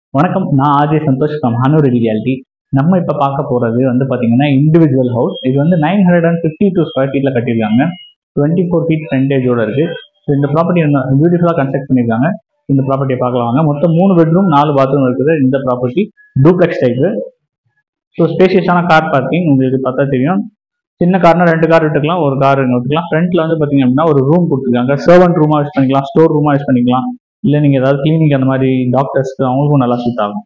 வணக்கம் நான் RJ Santhosh from Hanur reality நம்ம இப்போ பார்க்க போகிறது வந்து பார்த்தீங்கன்னா இண்டிவிஜுவல் ஹவுஸ் இது வந்து nine hundred and fifty two square ஃபீட்டில் கட்டியிருக்காங்க டுவெண்ட்டி ஃபோர் ஃபீட் ஃப்ரண்டேஜோட இருக்கு ஸோ இந்த ப்ராப்பர்ட்டி பியூட்டிஃபுல்லாக கன்ஸ்ட்ரக்ட் பண்ணியிருக்காங்க இந்த ப்ராப்பர்ட்டியை பார்க்கலாம் வாங்க மொத்தம் மூணு பெட்ரூம் நாலு பாத்ரூம் இருக்குது இந்த ப்ராப்பர்ட்டி டூப்ளெக்ஸ் டைப்பு ஸோ ஸ்பேஷியஸான கார் பார்க்கிங் உங்களுக்கு பார்த்தா தெரியும் சின்ன கார்னா ரெண்டு கார் விட்டுக்கலாம் ஒரு கார் விட்டுக்கலாம் ஃப்ரண்ட்ல வந்து பார்த்தீங்க அப்படின்னா ஒரு ரூம் கொடுத்துருக்காங்க சர்வன்ட் ரூமாக யூஸ் பண்ணிக்கலாம் ஸ்டோர் ரூமாக யூஸ் பண்ணிக்கலாம் இல்லை நீங்கள் ஏதாவது கிளினிக் அந்த மாதிரி டாக்டர்ஸ்க்கு அவங்களுக்கும் நல்லா சூட் ஆகும்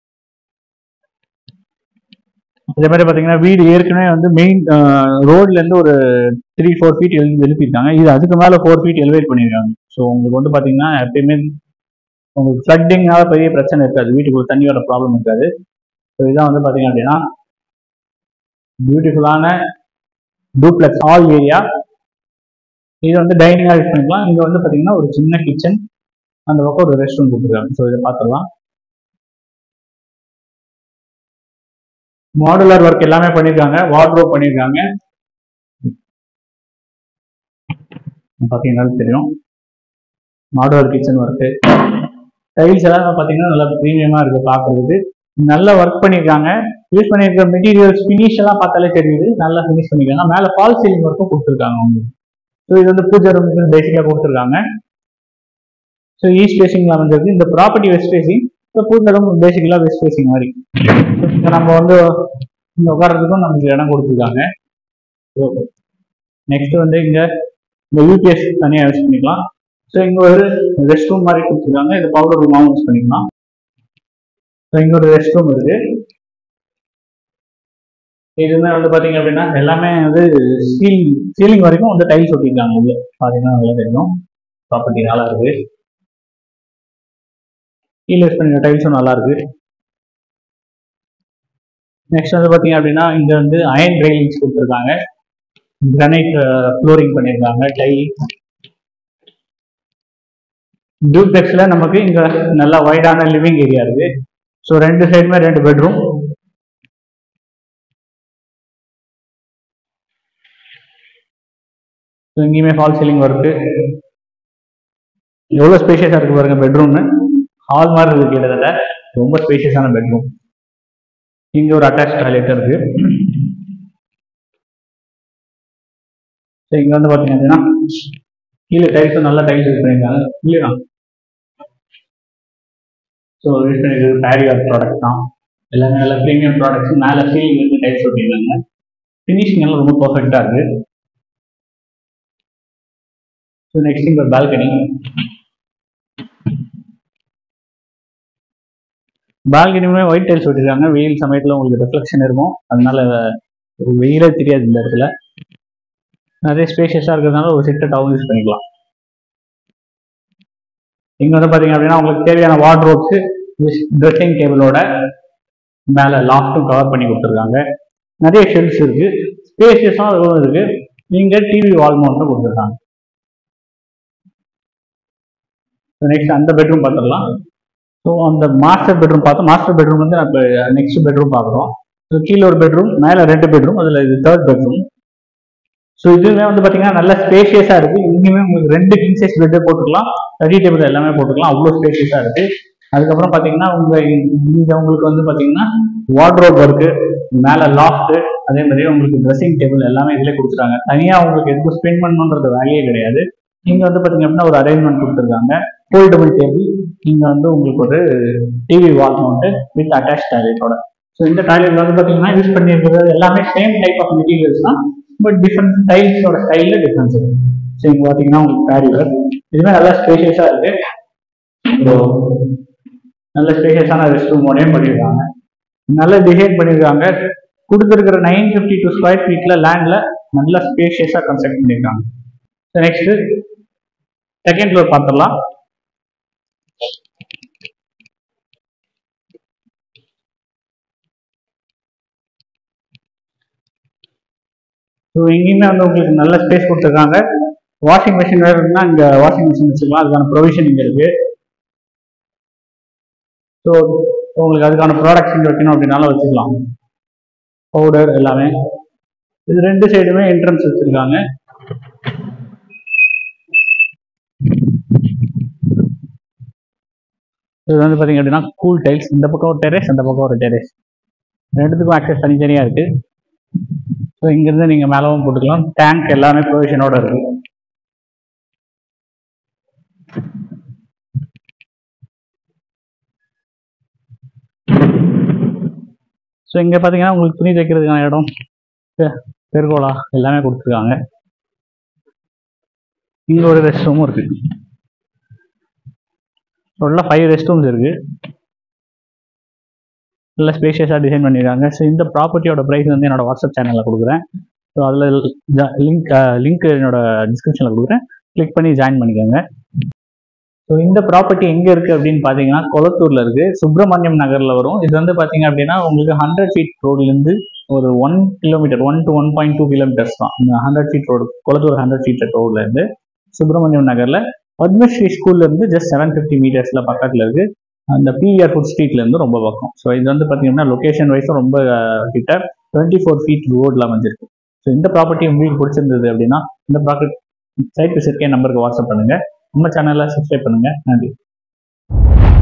அதே மாதிரி பார்த்தீங்கன்னா வீடு ஏற்கனவே வந்து மெயின் ரோட்ல இருந்து ஒரு த்ரீ ஃபோர் ஃபீட் எழுதி எழுப்பியிருக்காங்க இது அதுக்கு மேலே ஃபோர் ஃபீட் எலிவேட் பண்ணியிருக்காங்க ஸோ உங்களுக்கு வந்து பார்த்தீங்கன்னா எப்பயுமே உங்களுக்கு ஃப்ளட்டிங்னால பெரிய பிரச்சனை இருக்காது வீட்டுக்குள்ள தண்ணி வர ப்ராப்ளம் இருக்காது ஸோ இதான் வந்து பார்த்தீங்க அப்படின்னா பியூட்டிஃபுல்லான டூப்ளெக்ஸ் ஹால் ஏரியா இது வந்து டைனிங்காக யூஸ் பண்ணிக்கலாம் இங்கே வந்து பார்த்தீங்கன்னா ஒரு சின்ன கிச்சன் அந்த பக்கம் ஒரு ரெஸ்ட் ரூம் கொடுத்துருக்காங்க ஸோ இதை பார்த்துடலாம் மாடுலர் ஒர்க் எல்லாமே பண்ணியிருக்காங்க வார்ட்ரோப் பண்ணியிருக்காங்க பார்த்தீங்கன்னா தெரியும் மாடுலர் கிச்சன் ஒர்க்கு டைல்ஸ் எல்லாம் பார்த்தீங்கன்னா நல்லா ப்ரீமியமாக இருக்குது பார்க்குறதுக்கு நல்லா ஒர்க் பண்ணியிருக்காங்க யூஸ் பண்ணியிருக்க மெட்டீரியல்ஸ் ஃபினிஷ் எல்லாம் பார்த்தாலே தெரியுது நல்லா ஃபினிஷ் பண்ணியிருக்காங்க மேலே ஃபால் சீலிங் ஒர்க்கும் கொடுத்துருக்காங்க உங்களுக்கு ஸோ இது வந்து பூஜை ரூமுக்கு பேசிக்காக கொடுத்துருக்காங்க ஸோ ஈஸ்ட் ஃபேசிங்ல வந்திருக்கு இந்த property west facing so puja room பேசிக்கலாக வெஸ்ட் ஃபேசிங் மாதிரி இங்க நம்ம வந்து இங்க உட்கார்றதுக்கும் நமக்கு இடம் கொடுத்துருக்காங்க ஓகே நெக்ஸ்ட் வந்து இங்க இந்த யூபிஎஸ் தனியாக யூஸ் பண்ணிக்கலாம் ஸோ இங்க ஒரு ரெஸ்ட் ரூம் மாதிரி கொடுத்துருக்காங்க இது பவுடர் ரூமாவும் யூஸ் பண்ணிக்கலாம் ஸோ இங்க ஒரு ரெஸ்ட் ரூம் இருக்கு இதுவுமே வந்து பாத்தீங்க அப்படின்னா எல்லாமே வந்து சீலிங் சீலிங் வரைக்கும் வந்து டைல்ஸ் ஒட்டிருக்காங்க உள்ள பாத்தீங்கன்னா நல்லா தெரியும் ப்ராப்பர்ட்டி நல்லா இருக்கு கீழே யூஸ் பண்ணிருக்க டைல்ஸும் நல்லா இருக்கு நெக்ஸ்ட் வந்து பாத்தீங்க அப்படின்னா இங்க வந்து அயன் ரெயிலிங்ஸ் கொடுத்துருக்காங்க கிரானைட் ஃப்ளோரிங் பண்ணியிருக்காங்க டைல் டூப்ளெக்ஸ்ல நமக்கு இங்க நல்லா வைடான லிவிங் ஏரியா இருக்கு ஸோ ரெண்டு சைடுமே ரெண்டு பெட்ரூம் எங்கேயுமே ஃபால் சீலிங் ஒர்க்கு எவ்வளோ ஸ்பேஷியஸாக இருக்கு பாருங்க பெட்ரூம்னு ஹால் மாதிரி இருக்கு கிட்டத்தட்ட ரொம்ப ஸ்பேஷியஸான பெட்ரூம் இங்க ஒரு அட்டாச் டாய்லெட் இருக்கு ஸோ இங்க வந்து பார்த்தீங்க அப்படின்னா கீழே டைல்ஸும் நல்ல டைல்ஸ் யூஸ் பண்ணியிருக்காங்க இல்லையா ஸோ யூஸ் பண்ணிருக்கிறது பேரியர் ப்ராடக்ட் தான் எல்லாமே நல்ல ப்ரீமியம் ப்ராடக்ட்ஸ் மேலே சீலிங் வந்து டைல்ஸ் ஒட்டியிருக்காங்க ஃபினிஷிங் எல்லாம் ரொம்ப பர்ஃபெக்டாக இருக்கு ஸோ நெக்ஸ்ட் இங்க பால்கனி பால்கனியுமே ஒயிட் டைல்ஸ் ஒட்டிருக்காங்க வெயில் சமயத்தில் உங்களுக்கு ரிஃப்ளெக்ஷன் இருக்கும் அதனால ஒரு வெயிலே தெரியாது இந்த இடத்துல நிறைய ஸ்பேஷியஸாக இருக்கிறதுனால ஒரு சிட்ட டவுன் யூஸ் பண்ணிக்கலாம் இங்கே வந்து பார்த்தீங்க அப்படின்னா உங்களுக்கு தேவையான வார்ட்ரோப்ஸ் ட்ரெஸ்ஸிங் டேபிளோட மேலே லாஃப்ட்டும் கவர் பண்ணி கொடுத்துருக்காங்க நிறைய ஷெல்ஃப்ஸ் இருக்கு ஸ்பேஷியஸாக இருக்கு இங்கே டிவி வால் மவுண்ட்டும் கொடுத்துருக்காங்க நெக்ஸ்ட் அந்த பெட்ரூம் பார்த்துடலாம் ஸோ அந்த மாஸ்டர் பெட்ரூம் பார்த்தோம் மாஸ்டர் பெட்ரூம் வந்து நம்ம நெக்ஸ்ட் பெட்ரூம் பார்க்குறோம் ஸோ கீழே ஒரு பெட்ரூம் மேலே ரெண்டு பெட்ரூம் அதில் இது தேர்ட் பெட்ரூம் ஸோ இதுவுமே வந்து பார்த்தீங்கன்னா நல்ல ஸ்பேஷியஸாக இருக்கு இங்கேயுமே உங்களுக்கு ரெண்டு கிங் சைஸ் பெட்டே போட்டுக்கலாம் ஸ்டடி டேபிள் எல்லாமே போட்டுக்கலாம் அவ்வளோ ஸ்பேஷியஸாக இருக்கு அதுக்கப்புறம் பார்த்தீங்கன்னா உங்க இங்க உங்களுக்கு வந்து பார்த்தீங்கன்னா வார்ட்ரோப் இருக்கு மேலே லாஃப்ட் அதே மாதிரி உங்களுக்கு ட்ரெஸ்ஸிங் டேபிள் எல்லாமே இதிலே கொடுத்துட்டாங்க தனியாக உங்களுக்கு எதுவும் ஸ்பெண்ட் பண்ணணுன்றது வேலையே கிடையாது இங்க வந்து பாத்தீங்க அப்படின்னா ஒரு அரேஞ்ச்மெண்ட் கொடுத்துருக்காங்க ஃபோல்டபுள் டேபிள் இங்க வந்து உங்களுக்கு ஒரு TV wall mount with attach டாய்லெட்டோட ஸோ இந்த டாய்லெட் வந்து பாத்தீங்கன்னா யூஸ் பண்ணியிருக்கிறது எல்லாமே சேம் டைப் ஆஃப் மெட்டீரியல்ஸ் தான் பட் டிஃப்ரெண்ட் டைல்ஸோட ஸ்டைல்ல டிஃப்ரென்ஸ் இருக்கு ஸோ இங்க பாத்தீங்கன்னா உங்களுக்கு பேரியர் இதுவுமே நல்லா ஸ்பேஷியஸா இருக்கு ஸோ நல்ல ஸ்பேஷியஸான ரெஸ்ட் ரூமோடையும் பண்ணியிருக்காங்க நல்ல டிசைன் பண்ணியிருக்காங்க கொடுத்துருக்கிற நைன் ஃபிஃப்டி டூ ஸ்கொயர் ஃபீட்ல லேண்ட்ல நல்ல ஸ்பேஷியஸா கன்ஸ்ட்ரக்ட் பண்ணியிருக்காங்க நெக்ஸ்ட் செகண்ட் ஃப்ளோர் பார்த்துடலாம் ஸோ எங்கேயுமே வந்து உங்களுக்கு நல்ல ஸ்பேஸ் கொடுத்துருக்காங்க வாஷிங் மிஷின் வேறு இருக்குன்னா இங்கே வாஷிங் மிஷின் வச்சுக்கலாம் அதுக்கான ப்ரொவிஷன் இங்கே இருக்கு ஸோ உங்களுக்கு அதுக்கான ப்ராடக்ட்ஸ் இங்கே வைக்கணும் அப்படின்னாலும் வச்சுக்கலாம் பவுடர் எல்லாமே இது ரெண்டு சைடுமே என்ட்ரன்ஸ் வச்சிருக்காங்க இது வந்து பார்த்தீங்க அப்படின்னா கூல் டைல்ஸ் இந்த பக்கம் ஒரு டெரேஸ் அந்த பக்கம் ஒரு டெரேஸ் ரெண்டுத்துக்கும் ஆக்சஸ் தனித்தனியாக இருக்குது ஸோ இங்கேருந்து நீங்கள் மேலவும் போட்டுக்கலாம் டேங்க் எல்லாமே ப்ரொவிஷனோட இருக்கு ஸோ இங்கே பார்த்தீங்கன்னா உங்களுக்கு துணி தைக்கிறதுக்கான இடம் பெ- பெருகோலா எல்லாமே கொடுத்துருக்காங்க இங்கே ஒரு ரெஸ்ட் ரூமும் இருக்கு டோட்டலாக ஃபைவ் ரெஸ்ட் ரூம்ஸ் இருக்கு நல்லா ஸ்பேஷியஸாக டிசைன் பண்ணியிருக்காங்க ஸோ இந்த ப்ராப்பர்ட்டியோட ப்ரைஸ் வந்து என்னோட வாட்ஸ்அப் சேனலில் கொடுக்குறேன் ஸோ அதில் லிங்க் லிங்க் என்னோட டிஸ்கிரிப்ஷனில் கொடுக்குறேன் கிளிக் பண்ணி ஜாயின் பண்ணிக்கோங்க ஸோ இந்த ப்ராப்பர்ட்டி எங்கே இருக்குது அப்படின்னு பார்த்தீங்கன்னா கொளத்தூரில் இருக்குது சுப்பிரமணியம் நகரில் வரும் இது வந்து பார்த்தீங்க அப்படின்னா உங்களுக்கு ஹண்ட்ரட் ஃபீட் ரோட்லேருந்து ஒரு one kilometre one to one point two kilometres தான் இந்த hundred feet road Kolathur hundred feet ரோட்லேருந்து சுப்பிரமணியம் நகரில் பத்மஸ்ரீ ஸ்கூல்ல இருந்து ஜஸ்ட் செவன் ஃபிஃப்டி மீட்டர்ஸ்ல பக்கத்துல இருக்கு அந்த பிஆர் ஃபுட் ஸ்ட்ரீட்ல இருந்து ரொம்ப பக்கம் ஸோ இது வந்து பாத்தீங்கன்னா லொகேஷன் வைஸும் ரொம்ப அஹ், கிட்ட டுவெண்ட்டி ஃபோர் ஃபீட் ரோட்ல வந்துருக்கு ஸோ இந்த ப்ராப்பர்ட்டி உங்களுக்கு பிடிச்சிருந்தது அப்படின்னா இந்த ப்ராப்பர்ட்டி சைட் விசிட்கே நம்பருக்கு வாட்ஸ்அப் பண்ணுங்க நம்ம சேனலை சப்ஸ்கிரைப் பண்ணுங்க நன்றி